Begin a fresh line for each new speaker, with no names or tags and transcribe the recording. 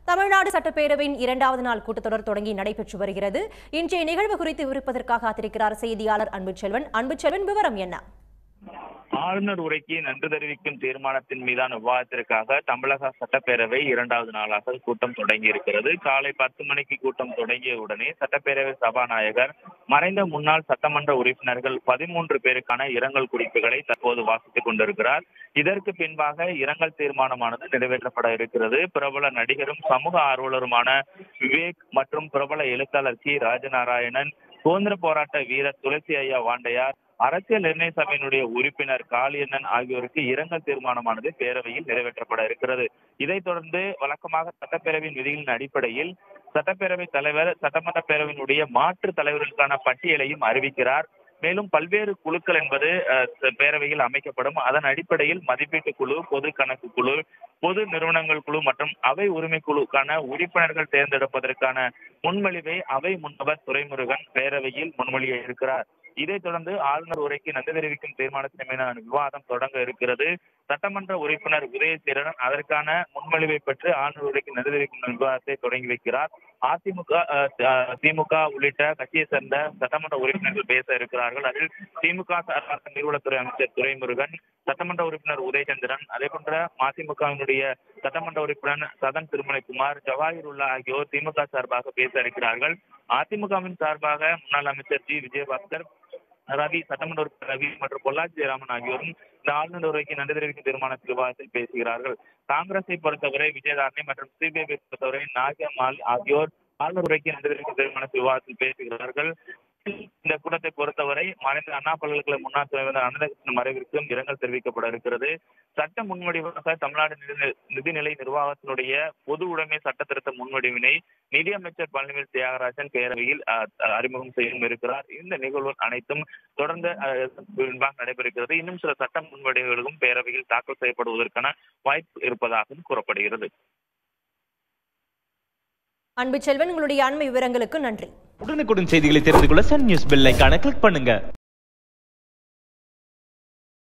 தமிழ்நாடு சட்டப்பேரவையின் இரண்டாவது நாள் கூட்டத்தொடர் தொடங்கி நடைபெற்று வருகிறது இன்றைய நிகழ்வு குறித்து விவரிப்பதற்காக காத்திருக்கிறார் செய்தியாளர் அன்புச்செல்வன் அன்புச்செல்வன் விவரம் என்ன
ஆளுநர் உரைக்கு நன்றி தெரிவிக்கும் தீர்மானத்தின் மீதான விவாதத்திற்காக தமிழக சட்டப்பேரவை இரண்டாவது நாளாக கூட்டம் தொடங்கி இருக்கிறது காலை பத்து மணிக்கு கூட்டம் தொடங்கிய உடனே சட்டப்பேரவை சபாநாயகர் மறைந்த முன்னாள் சட்டமன்ற உறுப்பினர்கள் பதிமூன்று பேருக்கான இரங்கல் குறிப்புகளை தற்போது வாசித்துக் கொண்டிருக்கிறார் இதற்கு பின்பாக இரங்கல் தீர்மானமானது நிறைவேற்றப்பட இருக்கிறது பிரபல நடிகரும் சமூக ஆர்வலருமான விவேக் மற்றும் பிரபல எழுத்தாளர் சி ராஜநாராயணன் சுதந்திர போராட்ட வீரர் துளசி ஐயா வாண்டையார் அரசியல் நிர்ணய சபையினுடைய உறுப்பினர் காளியண்ணன் ஆகியோருக்கு இரங்கல் தீர்மானமானது பேரவையில் நிறைவேற்றப்பட இருக்கிறது இதைத் தொடர்ந்து வழக்கமாக சட்டப்பேரவையின் விதிகளின் அடிப்படையில் சட்டப்பேரவை தலைவர் சட்டமன்ற பேரவையினுடைய மாற்று தலைவர்களுக்கான பட்டியலையும் அறிவிக்கிறார் மேலும் பல்வேறு குழுக்கள் என்பது அஹ், பேரவையில் அமைக்கப்படும் அதன் அடிப்படையில் மதிப்பீட்டு குழு பொது கணக்கு குழு பொது நிறுவனங்கள் குழு மற்றும் அவை உரிமை குழுக்கான உறுப்பினர்கள் தேர்ந்தெடுப்பதற்கான முன்மொழிவை அவை முன்னவர் துரைமுருகன் பேரவையில் முன்மொழிய இருக்கிறார் இதைத் தொடர்ந்து ஆளுநர் உரைக்கு நன்றி தெரிவிக்கும் தீர்மானத்தின் மீதான விவாதம் தொடங்க இருக்கிறது சட்டமன்ற உறுப்பினர் உதயசீரன் அதற்கான முன்மொழிவை பெற்று ஆளுநர் உரைக்கு நன்றி தெரிவிக்கும் விவாதத்தை தொடங்கி வைக்கிறார் அதிமுக அஹ், அஹ், திமுக உள்ளிட்ட கட்சியை சேர்ந்த சட்டமன்ற உறுப்பினர்கள் பேச இருக்கிறார்கள் அதில் திமுக சார்பாக நீர்வளத்துறை அமைச்சர் துரைமுருகன் சட்டமன்ற உறுப்பினர் உதயச்சந்திரன் அதே போன்ற மதிமுகவினுடைய சட்டமன்ற உறுப்பினர் சதன் திருமலைக்குமார் ஜவாஹிருல்லா ஆகியோர் திமுக சார்பாக பேச இருக்கிறார்கள் அதிமுகவின் சார்பாக முன்னாள் அமைச்சர் ஜி விஜயபாஸ்கர் ரவி சட்டமன்ற உறுப்பினர் ரவி மற்றும் பொள்ளாச்சி ஜெயராமன் ஆகியோரும் இந்த ஆளுநர் உரைக்கு நன்றி தெரிவிக்கும் தீர்மானத்தில் விவாதத்தில் பேசுகிறார்கள் காங்கிரஸை பொறுத்தவரை விஜயதாரணி மற்றும் சிபிஐ பொறுத்தவரை நாகம்மாள் ஆகியோர் ஆளுநர் உரைக்கு நன்றி தெரிவிக்கும் தீர்மானத்தில் விவாதத்தில் பேசுகிறார்கள் இந்த கூட்டத்தை பொறுத்தவரை மறைந்த அண்ணா பல்கலைக்கழக முன்னாள் தலைவர் அனந்தகிருஷ்ணன் மறைவிற்கும் இரங்கல் தெரிவிக்கப்பட இருக்கிறது சட்ட முன்வடிவாக தமிழ்நாடு நிதி- நிதிநிலை நிர்வாகத்தினுடைய பொது உடைமை சட்ட திருத்த முன்வடிவினை நிதியமைச்சர் பழனிவேல் தியாகராஜன் பேரவையில் அஹ், அறிமுகம் செய்யும் இருக்கிறார் இந்த நிகழ்வு அனைத்தும் தொடர்ந்து அஹ், பின்பாக நடைபெறுகிறது இன்னும் சில சட்ட முன்வடிவுகளும் பேரவையில் தாக்கல் செய்யப்படுவதற்கான வாய்ப்பு இருப்பதாகவும் கூறப்படுகிறது
அன்புச்செல்வன் உங்களுடைய அண்மை விவரங்களுக்கு நன்றி
உடனுக்குடன் செய்திகளை தெரிந்து கொள்ள சன் நியூஸ் பெல் ஐகானை கிளிக் பண்ணுங்க